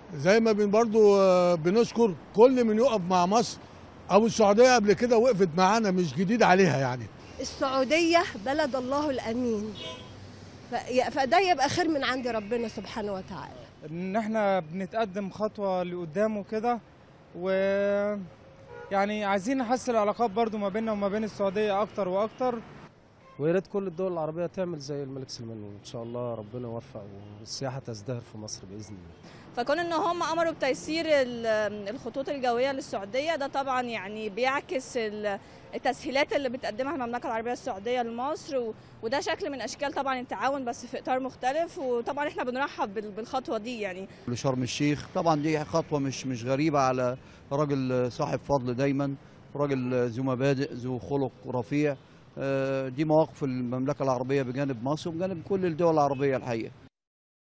زي ما بن برضو آه، بنشكر كل من يقف مع مصر او السعوديه قبل كده وقفت معانا مش جديد عليها يعني السعودية بلد الله الأمين ف- فده يبقى خير من عند ربنا سبحانه وتعالى ان احنا بنتقدم خطوه لقدام وكده و يعني عايزين نحسن العلاقات برضو ما بيننا وما بين السعوديه اكتر واكتر ويا ريت كل الدول العربية تعمل زي الملك سلمان وإن شاء الله ربنا يوفق والسياحة تزدهر في مصر بإذن الله فكون ان هم امروا بتيسير ال- الخطوط الجويه للسعوديه ده طبعا يعني بيعكس ال- التسهيلات اللي بتقدمها المملكه العربيه السعوديه لمصر و- وده شكل من اشكال طبعا التعاون بس في اطار مختلف وطبعا احنا بنرحب بال- بالخطوه دي يعني لشرم الشيخ طبعا دي خطوه مش مش غريبه على راجل صاحب فضل دايما راجل ذو مبادئ ذو خلق رفيع آه، دي مواقف المملكه العربيه بجانب مصر وبجانب كل الدول العربيه الحقيقه